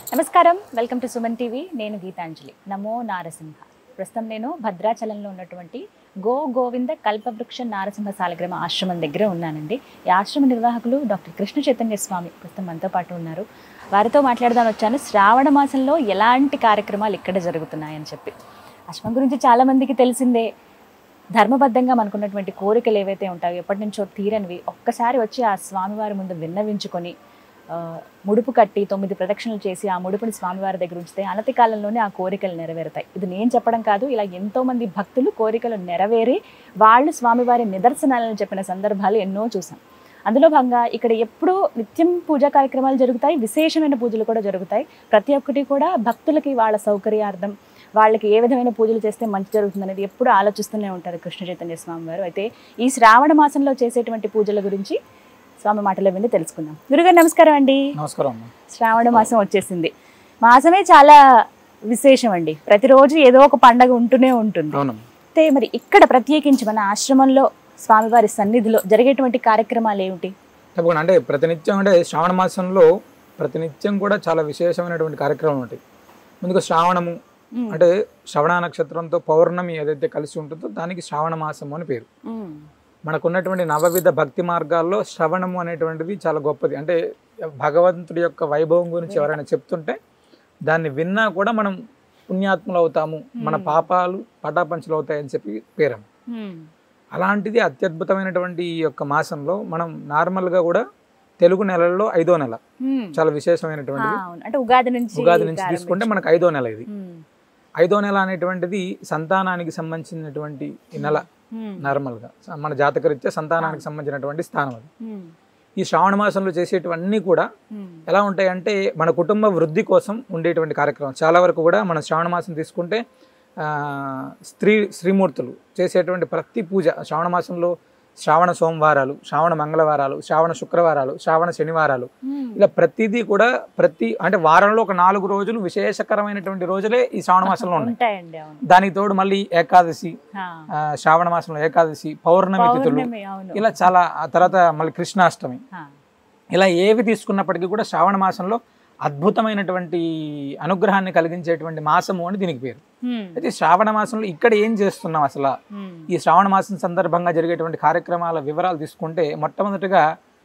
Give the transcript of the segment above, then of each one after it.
నమస్కారం welcome to Suman TV నేను గీతాంజలి నమో నారసింహ ప్రస్తుతం నేను భద్రాచలంలో ఉన్నటువంటి గో గోవింద కల్పవృక్ష నారసింహ సాలగ్రామ ఆశ్రమం దగ్గర ఉన్నానండి ఈ ఆశ్రమ నిర్వాహకులు డాక్టర్ కృష్ణ చైతన్య స్వామి ప్రస్తుతం మనతో పాటు ఉన్నారు వారితో మాట్లాడదాం వచ్చాను శ్రావణ మాసంలో ఎలాంటి కార్యక్రమాలు ఇక్కడ జరుగుతున్నాయని చెప్పి ఆశ్రమం గురించి చాలా మందికి తెలిసిందే ధర్మబద్ధంగా మనకున్నటువంటి కోరికలు ఏవైతే ఉంటాయో ఎప్పటి నుంచో తీరనివి ఒక్కసారి వచ్చి ఆ స్వామివారి ముందు విన్నవించుకొని ఆ, ముడుపు కట్టి తొమ్మిది ప్రదక్షిణలు చేసి ఆ ముడుపుని స్వామివారి దగ్గర ఉంచితే అనతి కాలంలోనే ఆ కోరికలు నెరవేరుతాయి ఇది నేను చెప్పడం కాదు ఇలా ఎంతో మంది భక్తులు కోరికలు నెరవేరి వాళ్ళు స్వామివారి నిదర్శనాలను చెప్పిన సందర్భాలు ఎన్నో చూసాం అందులో భాగంగా ఇక్కడ ఎప్పుడూ నిత్యం పూజా కార్యక్రమాలు జరుగుతాయి విశేషమైన పూజలు కూడా జరుగుతాయి ప్రతి ఒక్కటి కూడా భక్తులకి వాళ్ళ సౌకర్యార్థం వాళ్ళకి ఏ విధమైన పూజలు చేస్తే మంచి జరుగుతుంది అనేది ఎప్పుడు ఆలోచిస్తూనే ఉంటారు కృష్ణ చైతన్య స్వామి వారు అయితే ఈ శ్రావణ మాసంలో చేసేటువంటి పూజల గురించి స్వామి మాటలో విని తెలుసుకుందాం గురుగారు నమస్కారం అండి నమస్కారం అమ్మ శ్రావణ మాసం వచ్చేసింది మాసమే చాలా విశేషం అండి ప్రతిరోజు ఏదో ఒక పండగ ఉంటూనే ఉంటుంది అవునమ్మ అయితే మరి ఇక్కడ ప్రత్యేకించి మన ఆశ్రమంలో స్వామివారి సన్నిధిలో జరిగేటువంటి కార్యక్రమాలు ఏమిటి తప్పకుండా అంటే ప్రతినిత్యం అంటే శ్రావణ మాసంలో ప్రతినిత్యం కూడా చాలా విశేషమైనటువంటి కార్యక్రమాలు ఉంటాయి ముందుగా శ్రావణము మ్మ్. అంటే శ్రవణ నక్షత్రంతో పౌర్ణమి ఏదైతే కలిసి ఉంటుందో దానికి శ్రావణ మాసము అని పేరు మ్మ్. మనకున్నటువంటి నవవిధ భక్తి మార్గాల్లో శ్రవణము అనేటువంటిది చాలా గొప్పది అంటే భగవంతుడి యొక్క వైభవం గురించి ఎవరైనా చెప్తుంటే దాన్ని విన్నా కూడా మనం పుణ్యాత్ములు అవుతాము మన పాపాలు పటాపంచలు అవుతాయని చెప్పి పేరం మ్మ్. అలాంటిది అత్యద్భుతమైనటువంటి ఈ యొక్క మాసంలో మనం నార్మల్గా కూడా తెలుగు నెలల్లో ఐదో నెల మ్మ్. చాలా ఆ, విశేషమైనటువంటిది అవును అంటే ఉగాది నుంచి ఉగాది నుంచి ప్రారంభించి- తీసుకుంటే మనకు ఐదో నెల ఇది మ్మ్. ఐదో నెల అనేటువంటిది సంతానానికి సంబంధించినటువంటి ఈ నెల మ్మ్. నార్మల్గా స- మన జాతకరీత్యా సంతానానికి సంబంధించినటువంటి స్థానం అది మ్మ్. ఈ శ్రావణ మాసంలో చేసేటివన్నీ కూడా మ్మ్. ఎలా ఉంటాయంటే మన కుటుంబ వృద్ధి కోసం ఉండేటువంటి కార్యక్రమం చాలా వరకు కూడా మన శ్రావణ మాసం తీసుకుంటే ఆ, స్త్రీ శ్రీమూర్తులు చేసేటువంటి ప్రతి పూజ శ్రావణ మాసంలో శ్రావణ సోమవారాలు శ్రావణ మంగళవారాలు శ్రావణ శుక్రవారాలు శ్రావణ శనివారాలు మ్మ్. ఇలా ప్రతిదీ కూడా ప్రతి అంటే వారంలో ఒక నాలుగు రోజులు విశేషకరమైనటువంటి రోజులే ఈ శ్రావణ మాసంలో ఉన్నాయి ఉంటాయండి అవును దానికి తోడు mళ్ళీ ఏకాదశి ఆ, ఆ, శ్రావణ మాసంలో ఏకాదశి పౌర్ణమి తిథులు పౌర్ణమి అవును ఇలా చాలా ఆ తర్వాత మళ్ళీ కృష్ణాష్టమి ఆ, ఇలా ఏవి తీసుకున్నప్పటికీ కూడా శ్రావణ మాసంలో అద్భుతమైనటువంటి అనుగ్రహాన్ని కలిగించేటువంటి మాసము అని దీనికి పేరు మ్మ్. అయితే శ్రావణ మాసంలో ఇక్కడ ఏం చేస్తున్నాం అసలు మ్మ్. ఈ శ్రావణ మాసం సందర్భంగా జరిగేటువంటి కార్యక్రమాల వివరాలు తీసుకుంటే మొట్టమొదటిగా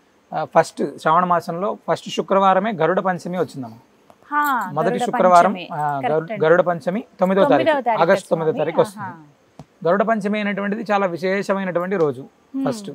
ఫస్ట్ శ్రావణ మాసంలో ఫస్ట్ శుక్రవారమే గరుడ పంచమి వచ్చిందమ్మ హా, మొదటి గరుడ శుక్రవారం పంచమి. ఆ, Correct గరు- అండి. గరుడ పంచమి తొమ్మిదో తొమ్మిదవ తారీఖు తారీఖు ఆగస్టు తొమ్మిదో స్వామి. తారీఖు వస్తుంది ఆహా. గరుడ పంచమి అనేటువంటిది చాలా విశేషమైనటువంటి రోజు మ్మ్. ఫస్ట్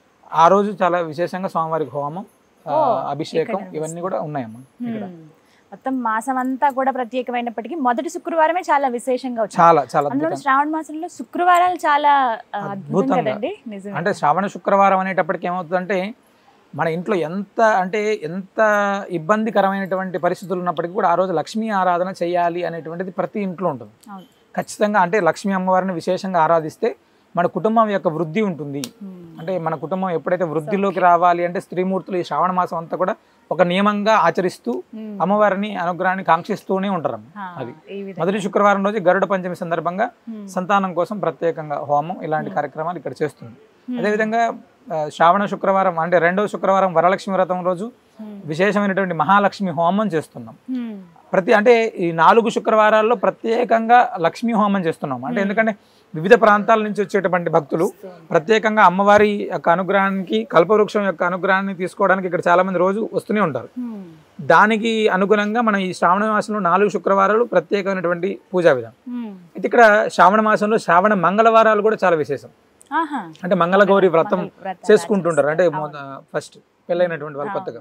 ఆ రోజు చాలా విశేషంగా స్వామివారికి హోమం ఆ, ఓ, అభిషేకం ఇక్కడ ఇవన్నీ కూడా ఉన్నాయమ్మా ఇక్కడ మ్మ్. మొత్తం మాసం అంతా కూడా ప్రత్యేకమైనప్పటికీ మొదటి శుక్రవారమే చాలా విశేషంగా వచ్చింది చాలా చాలా అందులో అద్భుతం శ్రావణ మాసంలో శుక్రవారాలు చాలా ఆ, అద్భుతం అద్భుతంగా. కదండి నిజం అంటే శ్రావణ శుక్రవారం అనేటప్పటికి ఏమవుతుందంటే మన ఇంట్లో ఎంత అంటే ఎంత ఇబ్బందికరమైనటువంటి పరిస్థితులు ఉన్నప్పటికీ కూడా ఆ రోజు లక్ష్మీ ఆరాధన చేయాలి అనేటువంటిది ప్రతి ఇంట్లో ఉంటుంది అవును ఖచ్చితంగా అంటే లక్ష్మీ అమ్మవారిని విశేషంగా ఆరాధిస్తే మన కుటుంబం యొక్క వృద్ధి ఉంటుంది మ్మ్. అంటే మన కుటుంబం ఎప్పుడైతే వృద్ధిలోకి రావాలి అంటే స్త్రీమూర్తులు ఈ శ్రావణ మాసం అంతా కూడా ఒక నియమంగా ఆచరిస్తూ మ్మ్. అమ్మవారిని అనుగ్రహాన్ని కాంక్షిస్తూనే ఉంటారు ఆ, అది ఈ విధంగా మొదటి శుక్రవారం రోజు గరుడ పంచమి సందర్భంగా మ్మ్. సంతానం కోసం ప్రత్యేకంగా హోమం ఇలాంటి కార్యక్రమాలు ఇక్కడ చేస్తుంది అదేవిధంగా ఆ, శ్రావణ శుక్రవారం అంటే రెండవ శుక్రవారం వరలక్ష్మి వ్రతం రోజు మ్మ్. విశేషమైనటువంటి మహాలక్ష్మి హోమం చేస్తున్నాం మ్మ్. ప్రతి అంటే ఈ నాలుగు శుక్రవారాల్లో ప్రత్యేకంగా లక్ష్మీ హోమం చేస్తున్నాం అంటే ఎందుకంటే వివిధ ప్రాంతాల నుంచి వచ్చేటువంటి భక్తులు ప్రత్యేకంగా అమ్మవారి యొక్క అనుగ్రహానికి కల్పవృక్షం యొక్క అనుగ్రహాన్ని తీసుకోవడానికి ఇక్కడ చాలా మంది రోజు వస్తూనే ఉంటారు మ్మ్. దానికి అనుగుణంగా మనం ఈ శ్రావణ మాసంలో నాలుగు శుక్రవారాలు ప్రత్యేకమైనటువంటి పూజా విధానం మ్మ్. అయితే ఇక్కడ శ్రావణ మాసంలో శ్రావణ మంగళవారాలు కూడా చాలా విశేషం ఆహా. అంటే మంగళగౌరి వ్రతం మంగళ వ్రతాలు చేసుకుంటుంటారు అంటే ఆచరిస్తారు. ఫస్ట్ పెళ్ళైనటువంటి వాళ్ళు కొత్తగా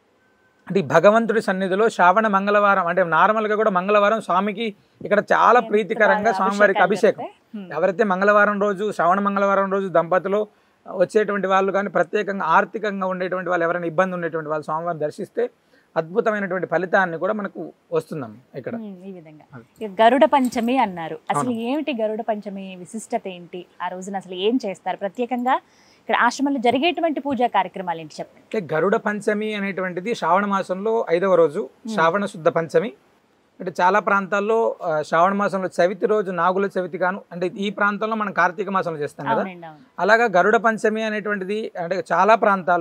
అంటే ఈ భగవంతుడి సన్నిధిలో శ్రావణ మంగళవారం అంటే నార్మల్గా కూడా మంగళవారం స్వామికి ఇక్కడ చాలా ప్రీతికరంగా స్వామివారికి అభిషేకం Hmm. ఎవరైతే మంగళవారం రోజు శ్రావణ మంగళవారం రోజు దంపతులు వచ్చేటువంటి వాళ్ళు కానీ ప్రత్యేకంగా ఆర్థికంగా ఉండేటువంటి వాళ్ళు ఎవరైనా ఇబ్బంది ఉండేటువంటి వాళ్ళు స్వామివారిని దర్శిస్తే అద్భుతమైనటువంటి ఫలితాన్ని కూడా మనకు వస్తుందమ్మ ఇక్కడ మ్మ్. ఈ విధంగా అది. ఇక గరుడ పంచమి అన్నారు అసలు ఏమిటి గరుడ పంచమి విశిష్టత ఏంటి ఆ రోజున అసలు ఏం చేస్తారు ప్రత్యేకంగా ఇక్కడ ఆశ్రమంలో జరిగేటువంటి పూజా కార్యక్రమాలు ఏంటి చెప్పండి అంటే గరుడ పంచమి అనేటువంటిది శ్రావణ మాసంలో ఐదవ రోజు శ్రావణ శుద్ధ పంచమి అంటే చాలా ప్రాంతాల్లో ఆ, శ్రావణ మాసంలో చవితి రోజు నాగుల చవితి గాను అంటే ఈ ప్రాంతంలో మనం కార్తీక మాసంలో చేస్తాం కదా అవునండి అవును అలాగా గరుడ పంచమి అనేటువంటిది అంటే చాలా ప్రాంతాల్లో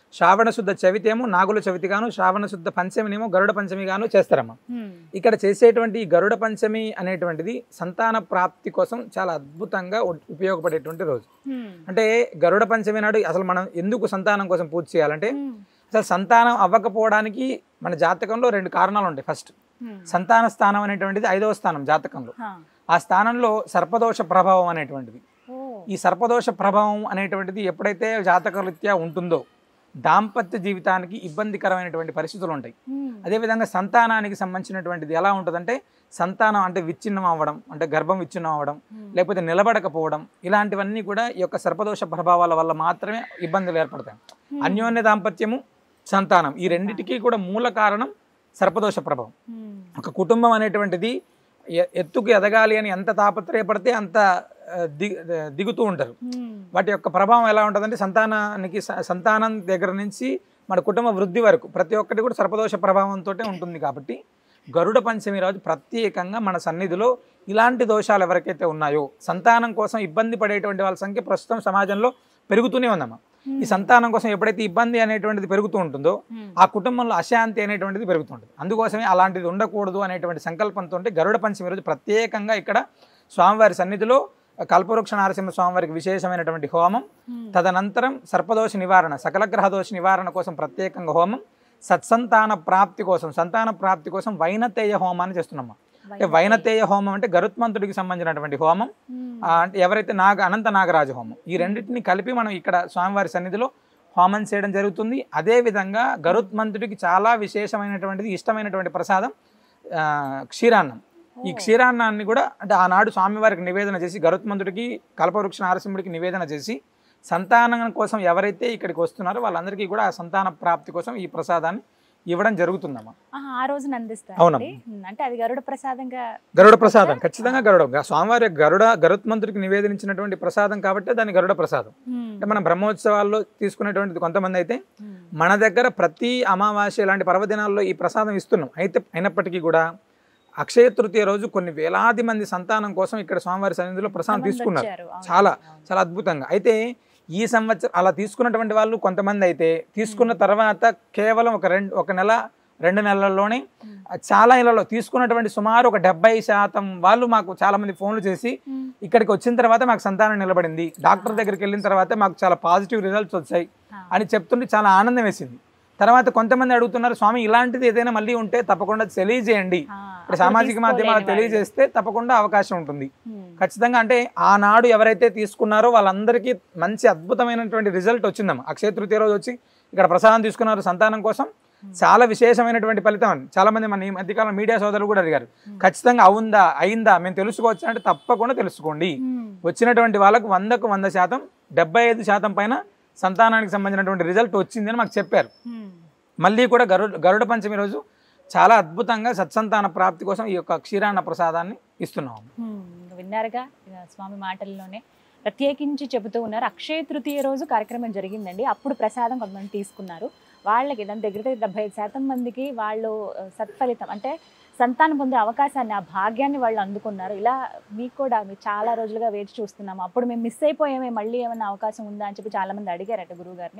శ్రావణ శుద్ధ చవితి ఏమో నాగుల చవితి గాను శ్రావణ శుద్ధ పంచమినేమో గరుడ పంచమి గాను చేస్తారమ్మా హ్మ్. ఇక్కడ చేసేటువంటి ఈ గరుడ పంచమి అనేటువంటిది సంతాన ప్రాప్తి కోసం చాలా అద్భుతంగా ఉ- ఉపయోగపడేటువంటి రోజు హ్మ్. అంటే గరుడ పంచమి నాడు అసలు మనం ఎందుకు సంతానం కోసం పూజ చేయాలంటే హ్మ్. అసలు సంతానం అవ్వకపోవడానికి మన జాతకంలో రెండు కారణాలు ఉంటాయి ఫస్ట్ హ్మ్. సంతాన స్థానం అనేటువంటిది ఐదవ స్థానం జాతకంలో హా. ఆ స్థానంలో సర్పదోష ప్రభావం అనేటువంటిది ఓ. ఈ సర్పదోష ప్రభావం అనేటువంటిది ఎప్పుడైతే జాతకరీత్యా ఉంటుందో దాంపత్య జీవితానికి ఇబ్బందికరమైనటువంటి పరిస్థితులు ఉంటాయి హ్మ్. అదేవిధంగా సంతానానికి సంబంధించినటువంటిది ఎలా ఉంటుందంటే సంతానం అంటే విచ్ఛిన్నం అవ్వడం అంటే గర్భం విచ్ఛిన్నం అవ్వడం హ్మ్. లేకపోతే నిలబడకపోవడం ఇలాంటివన్నీ కూడా ఈ యొక్క సర్పదోష ప్రభావాల వల్ల మాత్రమే ఇబ్బందులు ఏర్పడతాయి హ్మ్. అన్యోన్య దాంపత్యము సంతానం ఈ రెండిటికి కూడా మూల కారణం సర్పదోష ప్రభావం హ్మ్. ఒక కుటుంబం అనేటువంటిది ఎ- ఎత్తుకు ఎదగాలి అని ఎంత తాపత్రయపడితే అంత ఆ, ది దిగుతూ ఉంటారు హ్మ్. వాటి యొక్క ప్రభావం ఎలా ఉంటుందంటే సంతానానికి స- సంతానం దగ్గర నుంచి మన కుటుంబ వృద్ధి వరకు ప్రతి ఒక్కటి కూడా సర్పదోష ప్రభావంతో ఉంటుంది కాబట్టి గరుడ పంచమి రోజు ప్రత్యేకంగా మన సన్నిధిలో ఇలాంటి దోషాలు ఎవరికైతే ఉన్నాయో సంతానం కోసం ఇబ్బంది పడేటువంటి వాళ్ళ సంఖ్య ప్రస్తుతం సమాజంలో పెరుగుతూనే ఉందమ్మా ఈ సంతానం కోసం ఎప్పుడైతే ఇబ్బంది అనేటువంటిది పెరుగుతూ ఉంటుందో హ్మ్. ఆ కుటుంబంలో అశాంతి అనేటువంటిది పెరుగుతుంటుంది అందుకోసమే అలాంటిది ఉండకూడదు అనేటువంటి సంకల్పంతో గరుడ పంచమి రోజు ప్రత్యేకంగా ఇక్కడ స్వామివారి సన్నిధిలో కల్పవృక్ష నారసింహ స్వామివారికి విశేషమైనటువంటి హోమం హ్మ్. తదనంతరం సర్పదోష నివారణ సకల గ్రహ దోష నివారణ కోసం ప్రత్యేకంగా హోమం సత్సంతాన ప్రాప్తి కోసం సంతాన ప్రాప్తి కోసం వైనతేయ హోమాన్ని చేస్తున్నాము అంటే వైనతేయ హోమం అంటే గరుత్మంతుడికి సంబంధించినటువంటి హోమం హ్మ్. ఆ, అంటే ఎవరైతే నాగ అనంత నాగరాజ హోమం ఈ రెండింటిని కలిపి మనం ఇక్కడ స్వామివారి సన్నిధిలో హోమం చేయడం జరుగుతుంది అదే విధంగా గరుత్మంతుడికి చాలా విశేషమైనటువంటిది ఇష్టమైనటువంటి ప్రసాదం ఆ, క్షీరాన్నం ఈ క్షీరాన్నాన్ని కూడా అంటే ఆనాడు స్వామివారికి నివేదన చేసి గరుత్మంతుడికి కల్పవృక్ష నారసింహుడికి నివేదన చేసి సంతానం కోసం ఎవరైతే ఇక్కడికి వస్తున్నారో వాళ్ళందరికీ కూడా ఆ సంతాన ప్రాప్తి కోసం ఈ ప్రసాదాన్ని ఇవ్వడం జరుగుతుందమ్మా ఆహా, ఆ రోజున అందిస్తారు అవునమ్మా. అంటే అది గరుడ ప్రసాదంగా గరుడ ప్రసాదం ఖచ్చితంగా గరుడ స్వామివారి గరుడ గరుత్మంతుడికి నివేదించినటువంటి ప్రసాదం కాబట్టి దాన్ని గరుడ ప్రసాదం హ్మ్. అంటే మనం బ్రహ్మోత్సవాల్లో తీసుకునేటువంటిది కొంతమంది అయితే హ్మ్. మన దగ్గర ప్రతి అమావాస్య ఇలాంటి పర్వదినాల్లో ఈ ప్రసాదం ఇస్తున్నాం అయితే అయినప్పటికీ కూడా అక్షయ తృతీయ రోజు కొన్ని వేలాది మంది సంతానం కోసం ఇక్కడ స్వామివారి సన్నిధిలో ప్రసాదం ఎంతమంది తీసుకున్నారు వచ్చారు? అవును, చాలా అవును. చాలా అద్భుతంగా అయితే ఈ సంవత్సరం అలా తీసుకున్నటువంటి వాళ్ళు కొంతమంది అయితే తీసుకున్న తర్వాత కేవలం ఒక రెండు ఒక నెల రెండు నెలల్లోనే హ్మ్. చాలా ఇళ్లలో తీసుకున్నటువంటి సుమారు ఒక డెబ్బై శాతం వాళ్ళు మాకు చాలా మంది ఫోన్లు చేసి హ్మ్. ఇక్కడికి వచ్చిన తర్వాత మాకు సంతానం నిలబడింది డాక్టర్ దగ్గరికి వెళ్ళిన తర్వాత మాకు చాలా పాజిటివ్ రిజల్ట్స్ వచ్చాయి ఆ. అని చెప్తుంటే చాలా ఆనందం వేసింది తర్వాత కొంతమంది అడుగుతున్నారు స్వామి ఇలాంటిది ఏదైనా మళ్ళీ ఉంటే తప్పకుండా తెలియజేయండి ఆ, ఇప్పుడు అప్పుడు సామాజిక మాధ్యమాలు తీసుకోలేని తెలియజేస్తే తప్పకుండా అవకాశం ఉంటుంది వాళ్ళు. హ్మ్. ఖచ్చితంగా అంటే ఆనాడు ఎవరైతే తీసుకున్నారో వాళ్ళందరికీ మంచి అద్భుతమైనటువంటి రిజల్ట్ వచ్చిందమ్మా అక్షయ తృతీయ రోజు వచ్చి ఇక్కడ ప్రసాదం తీసుకున్నారు సంతానం కోసం చాలా విశేషమైనటువంటి ఫలితం అని చాలా మంది మన ఈ మధ్యకాలం మీడియా సోదరులు కూడా అడిగారు ఖచ్చితంగా అవుందా అయిందా మేము తెలుసుకోవచ్చు అంటే తప్పకుండా తెలుసుకోండి హ్మ్. వచ్చినటువంటి వాళ్ళకు వందకు వంద శాతం డెబ్బై ఐదు శాతం పైన సంతానానికి సంబంధించినటువంటి రిజల్ట్ వచ్చిందని మాకు చెప్పారు హ్మ్. మళ్ళీ కూడా గరుడ గరుడ పంచమి రోజు చాలా అద్భుతంగా సత్సంతాన ప్రాప్తి కోసం ఈ యొక్క క్షీరాన్న ప్రసాదాన్ని ఇస్తున్నాం హ్మ్. విన్నారుగా ఇక స్వామి మాటల్లోనే ప్రత్యేకించి చెబుతూ ఉన్నారు అక్షయ తృతీయ రోజు కార్యక్రమం జరిగిందండి అప్పుడు ప్రసాదం కొంతమంది తీసుకున్నారు వాళ్ళకి దాని దగ్గర దగ్గర డెబ్బై ఐదు శాతం మందికి వాళ్ళు ఆ, సత్ఫలితం అంటే సంతానం పొందే అవకాశాన్ని ఆ భాగ్యాన్ని వాళ్ళు అందుకున్నారు ఇలా మీకు కూడా మీరు చాలా రోజులుగా వేచి చూస్తున్నాము అప్పుడు మేము మిస్ అయిపోయామే మళ్ళీ ఏమైనా అవకాశం ఉందా అని చెప్పి చాలా మంది అడిగారట గురువు గారిని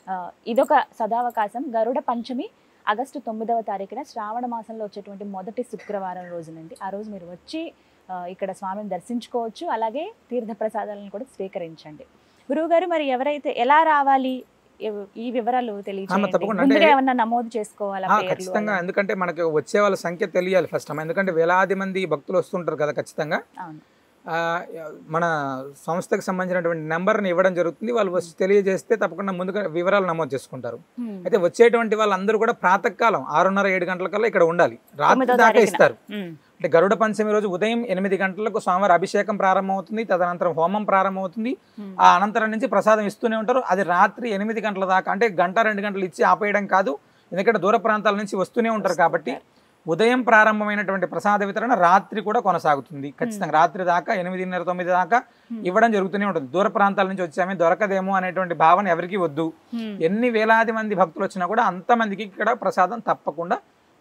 ఇదొక సదావకాశం గరుడ పంచమి ఆగస్టు తొమ్మిదవ తారీఖున శ్రావణ మాసంలో వచ్చేటువంటి మొదటి శుక్రవారం రోజునండి ఆ రోజు మీరు వచ్చి ఆ, ఇక్కడ స్వామిని దర్శించుకోవచ్చు అలాగే తీర్థ ప్రసాదాలను కూడా స్వీకరించండి గురువుగారు మరి ఎవరైతే ఎలా రావాలి ఎవ- ఈ వివరాలు తెలియజేయండి తప్పకుండా. ముందుగా అంటే- ఏమన్నా నమోదు చేసుకోవాలా ఆ, పేర్లు ఖచ్చితంగా అలా? ఎందుకంటే మనకి వచ్చే వాళ్ళ సంఖ్య తెలియాలి ఫస్ట్ అమ్మ ఎందుకంటే వేలాది మంది భక్తులు వస్తుంటారు కదా ఖచ్చితంగా అవును ఆ, మన సంస్థకు సంబంధించినటువంటి నెంబర్ని ఇవ్వడం జరుగుతుంది వాళ్ళు వచ్చి తెలియజేస్తే తప్పకుండా ముందుగా వివరాలు నమోదు చేసుకుంటారు హ్మ్. అయితే వచ్చేటువంటి వాళ్ళందరూ కూడా ప్రాతకాలం ఆరున్నర ఏడు గంటల కల్లా ఇక్కడ ఉండాలి రాత్రి తొమ్మిదో దాకా తారీఖున. ఇస్తారు హ్మ్. అంటే గరుడ పంచమి రోజు ఉదయం ఎనిమిది గంటలకు స్వామివారి అభిషేకం ప్రారంభమవుతుంది తదనంతరం హోమం ప్రారంభమవుతుంది హ్మ్. ఆ అనంతరం నుంచి ప్రసాదం ఇస్తూనే ఉంటారు అది రాత్రి ఎనిమిది గంటల దాకా అంటే గంట రెండు గంటలు ఇచ్చి ఆపేయడం కాదు ఎందుకంటే దూర ప్రాంతాల నుంచి వస్తూనే ఉంటారు కాబట్టి ఉదయం ప్రారంభమైనటువంటి ప్రసాద వితరణ రాత్రి కూడా కొనసాగుతుంది ఖచ్చితంగా రాత్రి దాకా ఎనిమిదిన్నర తొమ్మిది దాకా ఇవ్వడం జరుగుతూనే ఉంటుంది దూర ప్రాంతాల నుంచి వచ్చామే దొరకదేమో అనేటువంటి భావన ఎవరికి వద్దు హ్మ్. ఎన్ని వేలాది మంది భక్తులు వచ్చినా కూడా అంతమందికి ఇక్కడ ప్రసాదం తప్పకుండా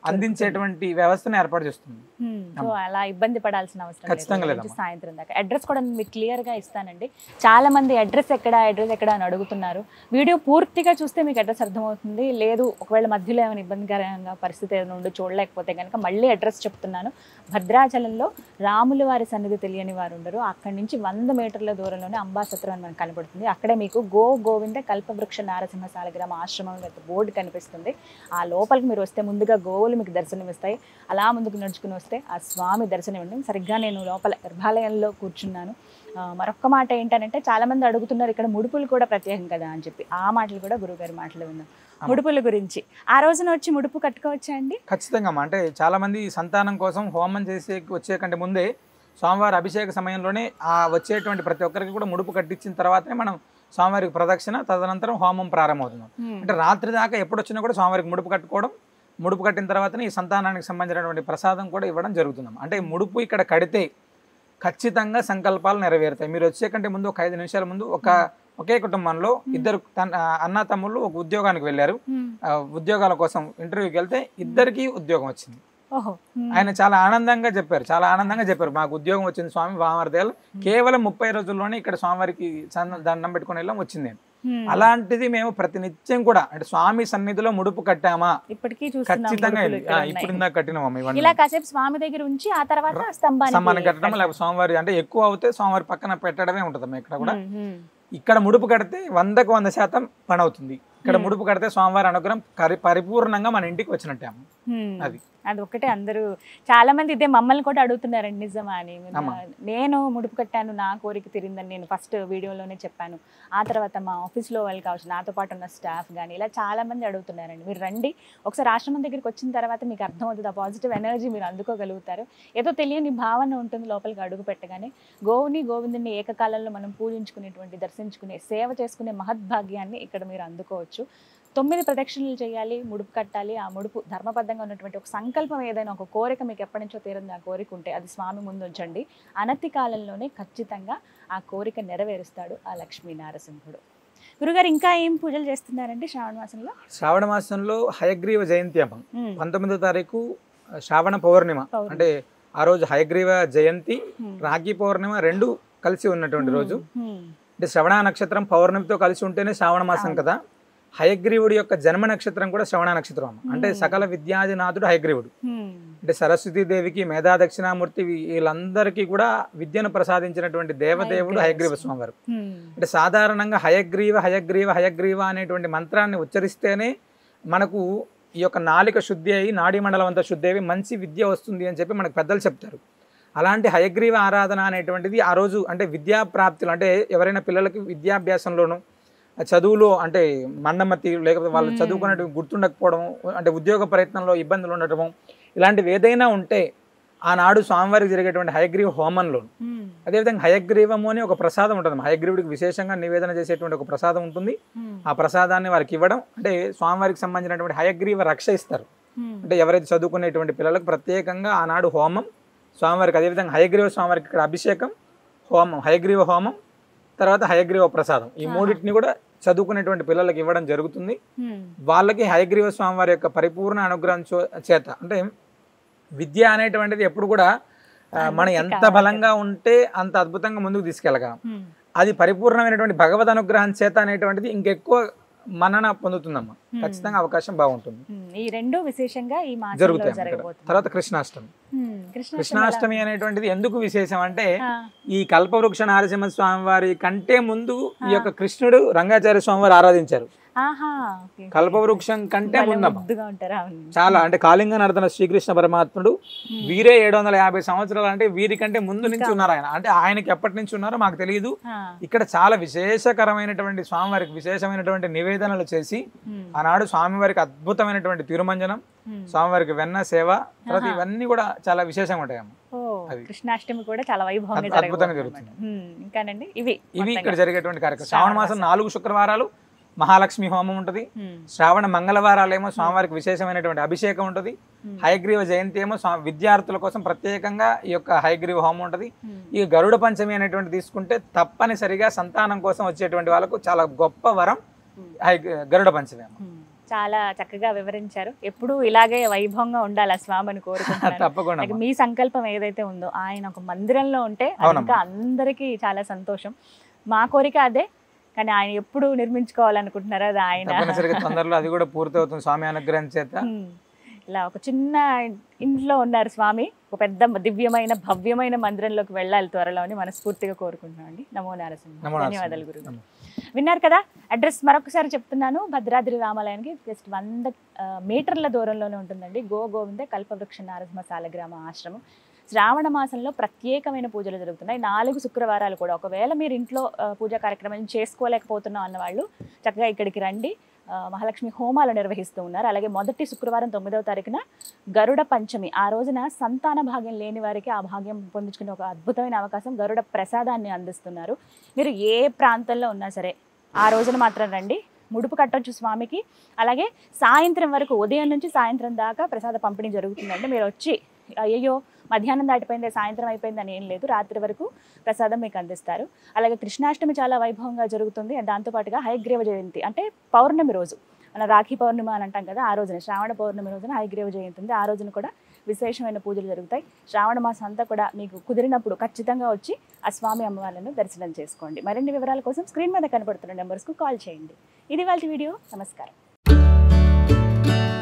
అందించేటువంటి వ్యవస్థను ఏర్పాటు చేస్తుంది హ్మ్. సో అలా ఇబ్బంది పడాల్సిన అవసరం ఖచ్చితంగా లేదు. లేదమ్మా. సాయంత్రం దాకా అడ్రస్ కూడా నేను మీకు క్లియర్ గా ఇస్తానండి చాలా మంది అడ్రస్ ఎక్కడ అడ్రస్ ఎక్కడ అని అడుగుతున్నారు వీడియో పూర్తిగా చూస్తే మీకు అడ్రస్ అర్థమవుతుంది లేదు ఒకవేళ మధ్యలో ఏమైనా ఇబ్బందికరంగా పరిస్థితి ఏదైనా ఉండి చూడలేకపోతే కనుక మళ్ళీ అడ్రస్ చెప్తున్నాను భద్రాచలంలో రాముల వారి సన్నిధి తెలియని వారు ఉండరు అక్కడి నుంచి వంద మీటర్ల దూరంలోనే అంబాసత్రం అని మనకు కనపడుతుంది అక్కడే మీకు గో గోవింద కల్పవృక్ష నారసింహ సాలగ్రామ ఆశ్రమం యొక్క బోర్డు కనిపిస్తుంది ఆ లోపలికి మీరు వస్తే ముందుగా గోవులు మీకు దర్శనం ఇస్తాయి అలా ముందుకు నడుచుకుని వస్తే ఆ స్వామి దర్శనం ఇవ్వండి సరిగ్గా నేను లోపల గర్భాలయంలో కూర్చున్నాను ఆ, మరొక్క మాట ఏంటంటే చాలా మంది అడుగుతున్నారు ఇక్కడ ముడుపులు కూడా ప్రత్యేకం కదా అని చెప్పి ఆ మాటలు కూడా గురువుగారి మాటలు విన్నాం ముడుపుల గురించి ఆ రోజున వచ్చి ముడుపు కట్టుకోవచ్చా అండి ఖచ్చితంగా అమ్మా. అంటే చాలా మంది సంతానం కోసం హోమం చేసే వచ్చే కంటే ముందే స్వామివారి అభిషేక సమయంలోనే ఆ వచ్చేటువంటి ప్రతి ఒక్కరికి కూడా ముడుపు కట్టించిన తర్వాతనే మనం స్వామివారికి ప్రదక్షిణ తదనంతరం హోమం ప్రారంభమవుతుంది అంటే రాత్రి దాకా ఎప్పుడు వచ్చినా కూడా స్వామివారికి ముడుపు కట్టుకోవడం ముడుపు కట్టిన తర్వాతనే ఈ సంతానానికి సంబంధించినటువంటి ప్రసాదం కూడా ఇవ్వడం జరుగుతుంది అంటే ఈ ముడుపు ఇక్కడ కడితే ఖచ్చితంగా సంకల్పాలు నెరవేరుతాయి మీరు వచ్చే కంటే ముందు ఒక ఐదు నిమిషాల ముందు ఒక ఒకే కుటుంబంలో ఇద్దరు తన ఆ, అన్న తమ్ముళ్ళు ఒక ఉద్యోగానికి వెళ్ళారు హ్మ్. ఆ, ఉద్యోగాల కోసం ఇంటర్వ్యూకి వెళ్తే ఇద్దరికి ఉద్యోగం వచ్చింది ఓహో హ్మ్. ఆయన చాలా ఆనందంగా చెప్పారు చాలా ఆనందంగా చెప్పారు మాకు ఉద్యోగం వచ్చింది స్వామి వామర్దేలు కేవలం ముప్పై రోజుల్లోనే ఇక్కడ స్వామివారికి సన్న- దండం పెట్టుకుని వెళ్ళాం వచ్చింది హ్మ్. అలాంటిది మేము ప్రతినిత్యం కూడా అంటే స్వామి సన్నిధిలో ముడుపు కట్టామా ఇప్పటికీ చూస్తున్నాం ఖచ్చితంగా ముడుపులు ఇది. ఇక్కడ ఆ, ఉన్నాయి. ఇప్పుడు ఇందాక కట్టినామా ఇవన్నీ ఇలా కాసేపు స్వామి దగ్గర ఉంచి ఆ తర్వాత సమ్మానం స్తంభానికి కట్టడం లేకపోతే స్వామివారి అంటే ఎక్కువ అవుతే స్వామివారి పక్కన పెట్టడమే ఉంటుంది ఇక్కడ కూడా హ్మ్, హ్మ్. ఇక్కడ ముడుపు కడితే వందకు వంద శాతం పని అవుతుంది ఇక్కడ Hmm. ముడుపు కడితే స్వామివారి అనుగ్రహం కరి- పరిపూర్ణంగా మన ఇంటికి వచ్చినట్టే అమ్మ. హ్మ్. అది. అది ఒకటే అందరూ చాలా మంది ఇదే మమ్మల్ని కూడా అడుగుతున్నారండి నిజమా అని అమ్మా. నేను ముడుపు కట్టాను నా కోరిక తీరిందని నేను ఫస్ట్ వీడియోలోనే చెప్పాను ఆ తర్వాత మా ఆఫీస్లో వాళ్ళు కావచ్చు నాతో పాటు ఉన్న స్టాఫ్ కానీ ఇలా చాలా మంది అడుగుతున్నారండి మీరు రండి ఒకసారి ఆశ్రమం దగ్గరికి వచ్చిన తర్వాత మీకు అర్థమవుతుంది ఆ పాజిటివ్ ఎనర్జీ మీరు అందుకోగలుగుతారు ఏదో తెలియని భావన ఉంటుంది లోపలికి అడుగు పెట్టగానే గోవుని గోవిందుని ఏకకాలంలో మనం పూజించుకునేటువంటి దర్శించుకునే సేవ చేసుకునే మహద్భాగ్యాన్ని ఇక్కడ మీరు అందుకోవచ్చు తొమ్మిది ప్రదక్షిణలు చేయాలి ముడుపు కట్టాలి ఆ ముడుపు ధర్మబద్ధంగా ఉన్నటువంటి ఒక సంకల్పం ఏదైనా ఒక కోరిక మీకు ఎప్పటి నుంచో తీరింది ఆ కోరిక ఉంటే అది స్వామి ముందు ఉంచండి అనతి కాలంలోనే ఖచ్చితంగా ఆ కోరిక నెరవేరుస్తాడు ఆ లక్ష్మీ నారసింహుడు గురుగారు ఇంకా ఏం పూజలు చేస్తున్నారండి శ్రావణ మాసంలో శ్రావణ మాసంలో హయగ్రీవ జయంతి అమ్మ ఉమ్, పంతొమ్మిదో తారీఖు ఆ, శ్రావణ పౌర్ణిమ పౌర్ణమి. అంటే ఆ రోజు హయగ్రీవ జయంతి ఉమ్, రాఖీ పౌర్ణిమ రెండు కలిసి ఉన్నటువంటి రోజు ఉమ్, అంటే శ్రవణ నక్షత్రం పౌర్ణమితో కలిసి ఉంటేనే శ్రావణ మాసం అవును. కదా హయగ్రీవుడి యొక్క జన్మ నక్షత్రం కూడా శ్రవణ నక్షత్రం అమ్మ అంటే Hmm. సకల విద్యాధినాథుడు హయగ్రీవుడు ఉమ్, అంటే సరస్వతీ దేవికి మేధా దక్షిణామూర్తి వీ- వీళ్ళందరికీ కూడా విద్యను ప్రసాదించినటువంటి దేవదేవుడు హయగ్రీవ హయగ్రీవ స్వామి. స్వామివారు ఉమ్, అంటే సాధారణంగా హయగ్రీవ హయగ్రీవ హయగ్రీవ అనేటువంటి మంత్రాన్ని ఉచ్చరిస్తేనే మనకు ఈ యొక్క నాలిక శుద్ధి అయి నాడీ మండలం అంతా శుద్ధి అయి మంచి విద్య వస్తుంది అని చెప్పి మనకు పెద్దలు చెప్తారు అలాంటి హయగ్రీవ ఆరాధన అనేటువంటిది ఆ రోజు అంటే విద్యా ప్రాప్తులు అంటే ఎవరైనా పిల్లలకి విద్యాభ్యాసంలోను ఆ చదువులో అంటే మన్నమతి లేకపోతే వాళ్ళు Hmm. చదువుకున్నట్టు గుర్తుండకపోవడం అంటే ఉద్యోగ ప్రయత్నంలో ఇబ్బందులు ఉండటము ఇలాంటివి ఏదైనా ఉంటే ఆనాడు స్వామివారికి జరిగేటువంటి హయగ్రీవ హోమంలో ఉమ్, అదేవిధంగా హయగ్రీవము అని ఒక ప్రసాదం ఉంటుంది హయగ్రీవుడికి విశేషంగా నివేదన చేసేటువంటి ఒక ప్రసాదం ఉంటుంది ఉమ్, ఆ ప్రసాదాన్ని వారికి ఇవ్వడం అంటే స్వామివారికి సంబంధించినటువంటి హయగ్రీవ రక్ష ఇస్తారు ఉమ్, అంటే ఎవరైతే చదువుకునేటువంటి పిల్లలకు ప్రత్యేకంగా ఆనాడు హోమం స్వామివారికి అదేవిధంగా హయగ్రీవ స్వామివారికి ఇక్కడ అభిషేకం హోమం హయగ్రీవ హోమం తర్వాత హయగ్రీవ ప్రసాదం ఈ ఆహా. మూడింటిని కూడా చదువుకునేటువంటి పిల్లలకి ఇవ్వడం జరుగుతుంది ఉమ్, వాళ్ళకి హయగ్రీవ స్వామివారి యొక్క పరిపూర్ణ అనుగ్రహం చో- చేత అంటే విద్య అనేటువంటిది ఎప్పుడు కూడా ఆ, మనం అనుభూతి ఎంత కావాలి బలంగా ఉంటే అంత అద్భుతంగా ముందుకు తీసుకెళ్ళగలం ఉమ్. అది పరిపూర్ణమైనటువంటి భగవద్ అనుగ్రహం చేత అనేటువంటిది ఇంకెక్కువ మన్నన పొందుతుందమ్మా Hmm. ఖచ్చితంగా అవకాశం బాగుంటుంది ఉమ్, ఈ రెండు విశేషంగా ఈ మాసంలో జరుగుతాయి అమ్మ ఇక్కడ. జరగబోతుంది తర్వాత కృష్ణాష్టమి ఉమ్, కృష్ణాష్టమి కృష్ణాష్టమి అనేటువంటిది ఎందుకు విశేషం అంటే ఎలా? ఈ కల్పవృక్ష నరసింహ స్వామి వారి కంటే ముందు ఈ యొక్క కృష్ణుడు రంగాచార్య స్వామి వారు ఆరాధించారు ఆహా ఓకే. కల్పవృక్షం కంటే భలే ముందమ్మ ముద్దుగా ఉంటారా అవును. చాలా అంటే కాళింగ నర్తన శ్రీకృష్ణ పరమాత్ముడు Hmm. వీరే ఏడు వందల యాభై సంవత్సరాలు అంటే వీరికంటే ముందు నుంచి ఉన్నారు ఆయన అంటే ఆయనకి ఎప్పటి నుంచి ఉన్నారో మాకు తెలియదు ఆ, ఇక్కడ చాలా విశేషకరమైనటువంటి స్వామివారికి విశేషమైనటువంటి నివేదనలు చేసి ఉమ్, ఆనాడు స్వామివారికి అద్భుతమైనటువంటి తిరుమంజనం ఉమ్. స్వామివారికి వెన్న సేవ తర్వాత ఆహా. ఇవన్నీ కూడా చాలా విశేషంగా ఉంటాయి అమ్మ ఓ అది. కృష్ణాష్టమి కూడా చాలా వైభవంగా అద్భు- అద్భుతంగా జరగబోతుంది జరుగుతుంది. అన్నమాట. ఉమ్, ఇంకానండి ఇవి ఇవి మొత్తంగా. ఇక్కడ జరిగేటువంటి కార్యక్రమం శ్రావణ శ్రావణ మాసం నాలుగు శుక్రవారాలు మహాలక్ష్మి హోమం ఉంటుంది ఉమ్, శ్రావణ మంగళవారాలు ఏమో స్వామివారికి విశేషమైనటువంటి అభిషేకం ఉంటుంది ఉమ్, హయగ్రీవ జయంతి ఏమో స్వా- విద్యార్థుల కోసం ప్రత్యేకంగా ఈ యొక్క హయగ్రీవ హోమం ఉంటుంది ఉమ్, ఈ గరుడ పంచమి అనేటువంటి తీసుకుంటే తప్పనిసరిగా సంతానం కోసం వచ్చేటువంటి వాళ్ళకు చాలా గొప్ప వరం ఉమ్, హై గరుడ పంచమి అమ్మ. ఉమ్. చాలా చక్కగా వివరించారు ఎప్పుడూ ఇలాగే వైభవంగా ఉండాలి ఆ స్వామిని కోరుకుంటున్నాను తప్పకుండా అలాగే మీ సంకల్పం ఏదైతే ఉందో ఆయన ఒక మందిరంలో ఉంటే అది అవునమ్మా. ఇంకా అందరికీ చాలా సంతోషం మా కోరిక అదే కానీ ఆయన ఎప్పుడు నిర్మించుకోవాలనుకుంటున్నారో అది ఆయన తప్పనిసరిగా తొందరలో అది కూడా పూర్తవుతుంది స్వామి అనుగ్రహం చేత ఉమ్. ఇలా ఒక చిన్న ఇంట్లో ఉన్నారు స్వామి ఒక పెద్ద దివ్యమైన భవ్యమైన మందిరంలోకి వెళ్ళాలి త్వరలో అని మనస్ఫూర్తిగా కోరుకుంటున్నాం అండి నమో నారసింహ నమో నారసింహ. ధన్యవాదాలు గురు విన్నారు కదా అడ్రస్ మరొకసారి చెప్తున్నాను భద్రాద్రి రామాలయానికి జస్ట్ వంద ఆ, మీటర్ల దూరంలోనే ఉంటుందండి గో గోవింద కల్పవృక్ష నారసింహ సాలగ్రామ ఆశ్రమం శ్రావణ మాసంలో ప్రత్యేకమైన పూజలు జరుగుతున్నాయి నాలుగు శుక్రవారాలు కూడా ఒకవేళ మీరు ఇంట్లో ఆ, పూజా కార్యక్రమాలు చేసుకోలేకపోతున్నాం అన్నవాళ్ళు చక్కగా ఇక్కడికి రండి ఆ, మహాలక్ష్మి హోమాలు నిర్వహిస్తూ ఉన్నారు అలాగే మొదటి శుక్రవారం తొమ్మిదవ తారీఖున గరుడ పంచమి ఆ రోజున సంతాన భాగ్యం లేని వారికి ఆ భాగ్యం పొందించుకునే ఒక అద్భుతమైన అవకాశం గరుడ ప్రసాదాన్ని అందిస్తున్నారు మీరు ఏ ప్రాంతంలో ఉన్నా సరే ఆ రోజున మాత్రం రండి ముడుపు కట్టొచ్చు స్వామికి అలాగే సాయంత్రం వరకు ఉదయం నుంచి సాయంత్రం దాకా ప్రసాద పంపిణీ జరుగుతుందండి మీరు వచ్చి అయ్యో మధ్యాహ్నం దాటిపోయింది సాయంత్రం అయిపోయింది అని ఏం లేదు రాత్రి వరకు ప్రసాదం మీకు అందిస్తారు అలాగే కృష్ణాష్టమి చాలా వైభవంగా జరుగుతుంది దాంతోపాటుగా హయగ్రీవ జయంతి అంటే పౌర్ణమి రోజు మన రాఖీ పౌర్ణమి అని అంటాం కదా ఆ రోజున శ్రావణ పౌర్ణమి రోజున హయగ్రీవ జయంతి ఉంది ఆ రోజున కూడా విశేషమైన పూజలు జరుగుతాయి శ్రావణ మాసం అంతా కూడా మీకు కుదిరినప్పుడు ఖచ్చితంగా వచ్చి ఆ స్వామి అమ్మవార్లను దర్శనం చేసుకోండి మరిన్ని వివరాల కోసం స్క్రీన్ మీద కనపడుతున్న నెంబర్స్కు కాల్ చేయండి ఇది వాళ్ళ వీడియో నమస్కారం